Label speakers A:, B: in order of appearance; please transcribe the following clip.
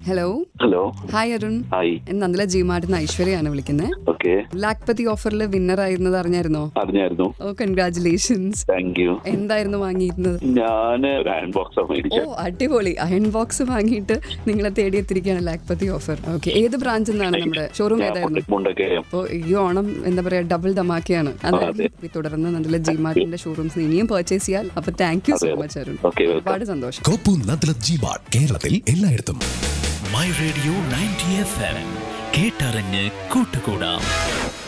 A: hello
B: hello
A: hi Arun
B: hi
A: Nandilath G മാർട്ടിന്ന് ഐശ്വര്യയാണ് വിളിക്കുന്നത്
B: ഓക്കെ
A: ലാക്പതി ഓഫറിൽ വിന്നർ ആയിരുന്നത് അറിഞ്ഞായിരുന്നോ
B: അറിഞ്ഞായിരുന്നു
A: ഓ കൺഗ്രാചുലേഷൻസ്
B: താങ്ക് യു
A: എന്തായിരുന്നു വാങ്ങിയിരുന്നത്
B: ഞാന് ഒരു ഹാൻഡ് ബോക്സ്
A: ഓ
B: മേടിച്ചത്
A: അടിപൊളി അയൺ ബോക്സ് വാങ്ങിയിട്ട് നിങ്ങളെ തേടിയെത്തിരിക്കുകയാണ് ലാക്പതി ഓഫർ ഓക്കെ ഏത് ബ്രാഞ്ചിൽ നിന്നാണ് നമ്മുടെ ഷോറൂം ഏതായിരുന്നു
B: മുണ്ടക്കയം
A: അപ്പോൾ ഈ ഓണം എന്താ പറയാ ഡബിൾ ധമാക്കിയാണ് അതായത് ഈ തുടർന്ന് നല്ല ജി മാർട്ടിന്റെ ഷോറൂംസ് ഇനിയും പർച്ചേസ് ചെയ്യാൽ അപ്പൊ thank you so much Arun
B: okay welcome
A: ഒരുപാട് സന്തോഷം
C: കോപ്പു നദ്ലത് ജി മാർട്ട് കേരളത്തിൽ എല്ലായിടത്തും
D: my radio ninety F M കേട്ടറിഞ്ഞ് കൂട്ടുകൂടാം